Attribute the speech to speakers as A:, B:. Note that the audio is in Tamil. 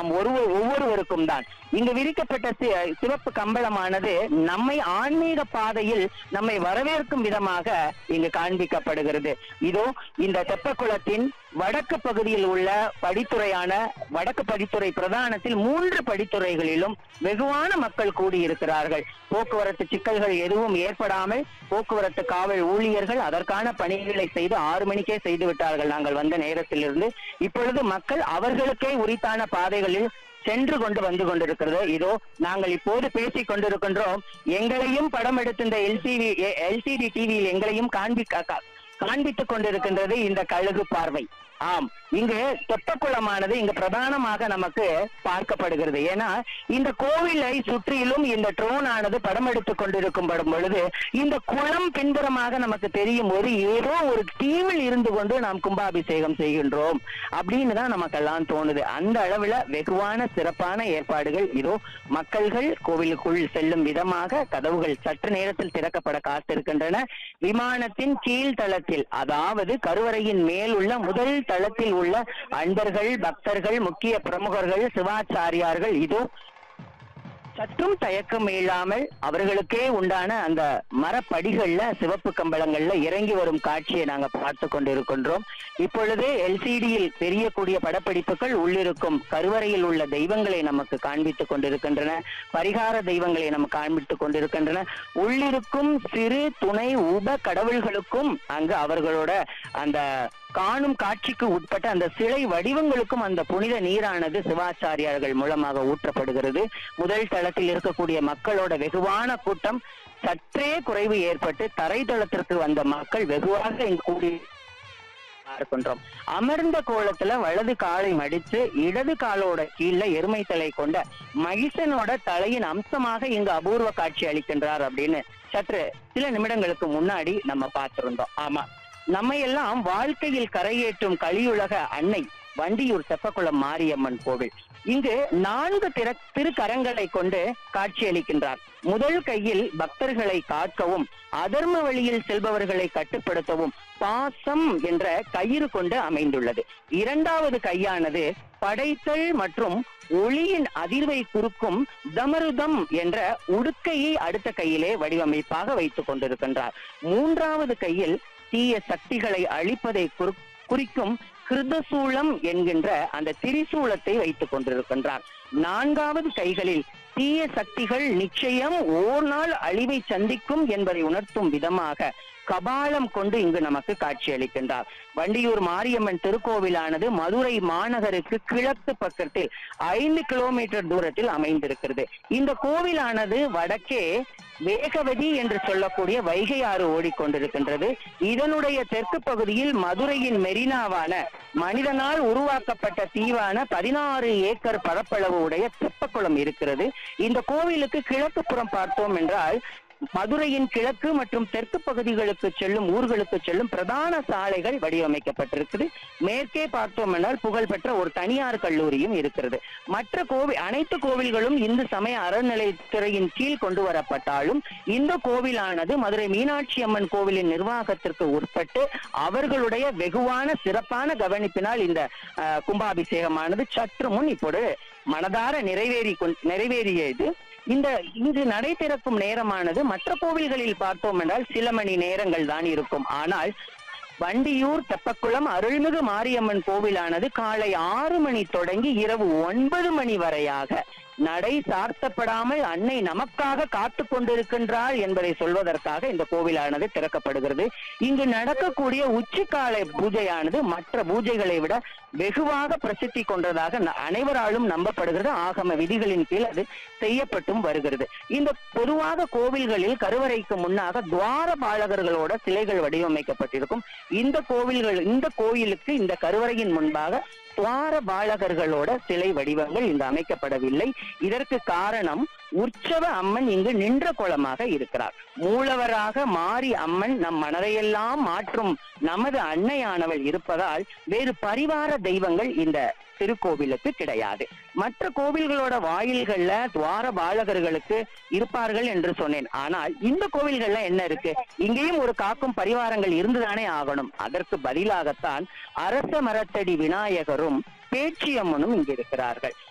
A: நாம் ஒருவர் ஒவ்வொருவருக்கும் தான் இங்கு விரிக்கப்பட்ட சி- சிவப்பு கம்பளமானது நம்மை ஆன்மீக பாதையில் நம்மை வரவேற்கும் விதமாக இங்கு காண்பிக்கப்படுகிறது இதோ இந்த தெப்பக்குளத்தின் வடக்கு பகுதியில் உள்ள படித்துறையான வடக்கு படித்துறை பிரதானத்தில் மூன்று படித்துறைகளிலும் வெகுவான மக்கள் கூடியிருக்கிறார்கள் போக்குவரத்து சிக்கல்கள் எதுவும் ஏற்படாமல் போக்குவரத்து காவல் ஊழியர்கள் அதற்கான பணிகளை செய்து ஆறு மணிக்கே செய்து விட்டார்கள் நாங்கள் வந்த நேரத்திலிருந்து இப்பொழுது மக்கள் அவர்களுக்கே உரித்தான பாதைகளில் சென்று கொண்டு வந்து கொண்டிருக்கிறது இதோ நாங்கள் இப்போது பேசிக் கொண்டிருக்கின்றோம் எங்களையும் படம் எடுத்த இந்த எல்சிடி எல்சிடி டிவியில் எங்களையும் காண்பிக்க கா- காண்பித்துக் கொண்டிருக்கின்றது இந்த கழுகு பார்வை ஆம் இங்கு தெப்பக்குளமானது இங்கு பிரதானமாக நமக்கு பார்க்கப்படுகிறது ஏன்னா இந்த கோவிலை சுற்றிலும் இந்த ட்ரோன் ஆனது படம் எடுத்துக் கொண்டிருக்கும் படும் பொழுது இந்த குளம் பின்புறமாக நமக்கு தெரியும் போது ஏதோ ஒரு தீவில் இருந்து கொண்டு நாம் கும்பாபிஷேகம் செய்கின்றோம் அப்படின்னு தான் நமக்கெல்லாம் தோணுது அந்த அளவுல வெகுவான சிறப்பான ஏற்பாடுகள் இதோ மக்கள்கள் கோவிலுக்குள் செல்லும் விதமாக கதவுகள் சற்று நேரத்தில் திறக்கப்பட காத்திருக்கின்றன விமானத்தின் கீழ்த்தளத்தில் அதாவது கருவறையின் மேல் உள்ள முதல் தளத்தில் உள்ள அன்பர்கள் பக்தர்கள் முக்கிய பிரமுகர்கள் சிவாச்சாரியார்கள் இதோ சற்றும் தயக்கம் இல்லாமல் அவர்களுக்கே உண்டான அந்த மரப்படிகள்ல சிவப்பு கம்பளங்கள்ல இறங்கி வரும் காட்சியை நாங்க பார்த்து கொண்டிருக்கின்றோம் இப்பொழுது எல்சிடியில் தெரியக்கூடிய படப்பிடிப்புகள் உள்ளிருக்கும் கருவறையில் உள்ள தெய்வங்களை நமக்கு காண்பித்துக் கொண்டிருக்கின்றன பரிகார தெய்வங்களை நம்ம காண்பித்துக் கொண்டிருக்கின்றன உள்ளிருக்கும் சிறு துணை உப கடவுள்களுக்கும் அங்கு அவர்களோட அந்த காணும் காட்சிக்கு உட்பட்ட அந்த சிலை வடிவங்களுக்கும் அந்த புனித நீரானது சிவாச்சாரியார்கள் மூலமாக ஊற்றப்படுகிறது முதல் தளத்தில் இருக்கக்கூடிய மக்களோட வெகுவான கூட்டம் சற்றே குறைவு ஏற்பட்டு தரைத்தளத்திற்கு வந்த மக்கள் வெகுவாக இங்கு கூடி இருக்கின்றோம் அமர்ந்த கோலத்துல வலது காலை மடித்து இடது காலோட கீழே எருமை தலை கொண்ட மகிஷனோட தலையின் அம்சமாக இங்கு அபூர்வ காட்சி அளிக்கின்றார் அப்படின்னு சற்று சில நிமிடங்களுக்கு முன்னாடி நம்ம பார்த்திருந்தோம் ஆமா நம்ம எல்லாம் வாழ்க்கையில் கரையேற்றும் கலியுலக அன்னை வண்டியூர் தெப்பக்குளம் மாரியம்மன் கோவில் இங்கு நான்கு திற திருக்கரங்களை கொண்டு காட்சியளிக்கின்றார் முதல் கையில் பக்தர்களை காக்கவும் அதர்ம வழியில் செல்பவர்களை கட்டுப்படுத்தவும் பாசம் என்ற கயிறு கொண்டு அமைந்துள்ளது இரண்டாவது கையானது படைத்தல் மற்றும் ஒளியின் அதிர்வை குறுக்கும் தமருதம் என்ற உடுக்கையை அடுத்த கையிலே வடிவமைப்பாக வைத்துக் கொண்டிருக்கின்றார் மூன்றாவது கையில் தீய சக்திகளை அழிப்பதை குறி- குறிக்கும் கிருதசூலம் என்கின்ற அந்த திரிசூலத்தை வைத்துக் கொண்டிருக்கின்றார் நான்காவது கைகளில் தீய சக்திகள் நிச்சயம் ஓர் நாள் அழிவை சந்திக்கும் என்பதை உணர்த்தும் விதமாக கபாலம் கொண்டு இங்கு நமக்கு காட்சியளிக்கின்றார் வண்டியூர் மாரியம்மன் திருக்கோவிலானது மதுரை மாநகருக்கு கிழக்கு பக்கத்தில் ஐந்து கிலோமீட்டர் தூரத்தில் அமைந்திருக்கிறது இந்த கோவிலானது வடக்கே வேகவதி என்று சொல்லக்கூடிய வைகை ஆறு ஓடிக்கொண்டிருக்கின்றது இதனுடைய தெற்கு பகுதியில் மதுரையின் மெரினாவான மனிதனால் உருவாக்கப்பட்ட தீவான பதினாறு ஏக்கர் பரப்பளவு உடைய தெப்பக்குளம் இருக்கிறது இந்த கோவிலுக்கு கிழக்கு புறம் பார்த்தோம் என்றால் மதுரையின் கிழக்கு மற்றும் தெற்கு பகுதிகளுக்கு செல்லும் ஊர்களுக்கு செல்லும் பிரதான சாலைகள் வடிவமைக்கப்பட்டிருக்குது மேற்கே பார்த்தோம் என்றால் புகழ்பெற்ற ஒரு தனியார் கல்லூரியும் இருக்கிறது மற்ற கோவில் அனைத்து கோவில்களும் இந்து சமய அறநிலைத்துறையின் கீழ் கொண்டு வரப்பட்டாலும் இந்த கோவிலானது மதுரை மீனாட்சி அம்மன் கோவிலின் நிர்வாகத்திற்கு உட்பட்டு அவர்களுடைய வெகுவான சிறப்பான கவனிப்பினால் இந்த அஹ், கும்பாபிஷேகமானது சற்று முன் இப்போது மனதார நிறைவேறி கொண்- நிறைவேறியது இந்த இங்கு நடை திறக்கும் நேரமானது மற்ற கோவில்களில் பார்த்தோம் என்றால் சில மணி நேரங்கள் தான் இருக்கும் ஆனால் வண்டியூர் தெப்பக்குளம் அருள்மிகு மாரியம்மன் கோவிலானது காலை ஆறு மணி தொடங்கி இரவு ஒன்பது மணி வரையாக நடை சார்த்தப்படாமல் அன்னை நமக்காக காத்து கொண்டிருக்கின்றாள் என்பதை சொல்வதற்காக இந்த கோவிலானது திறக்கப்படுகிறது இங்கு நடக்கக்கூடிய உச்சிக்கால பூஜையானது மற்ற பூஜைகளை விட வெகுவாக பிரசித்தி கொண்டதாக ந- அனைவராலும் நம்பப்படுகிறது ஆகம விதிகளின் கீழ் அது செய்யப்பட்டும் வருகிறது இந்த பொதுவாக கோவில்களில் கருவறைக்கு முன்னாக துவார பாலகர்களோட சிலைகள் வடிவமைக்கப்பட்டிருக்கும் இந்த கோவில்கள் இந்த கோயிலுக்கு இந்த கருவறையின் முன்பாக துவார பாலகர்களோட சிலை வடிவங்கள் இங்கு அமைக்கப்படவில்லை இதற்கு காரணம் உற்சவ அம்மன் இங்கு நின்ற கோலமாக இருக்கிறார் மூலவராக மாறி அம்மன் நம் மனதையெல்லாம் மாற்றும் நமது அன்னையானவள் இருப்பதால் வேறு பரிவார தெய்வங்கள் இந்த திருக்கோவிலுக்கு கிடையாது மற்ற கோவில்களோட வாயில்கள்ல துவார பாலகர்களுக்கு இருப்பார்கள் என்று சொன்னேன் ஆனால் இந்த கோவில்கள்ல என்ன இருக்கு இங்கேயும் ஒரு காக்கும் பரிவாரங்கள் இருந்துதானே ஆகணும் அதற்கு பதிலாகத்தான் அரச மரத்தடி விநாயகரும் பேச்சியம்மனும் இங்கு இருக்கிறார்கள்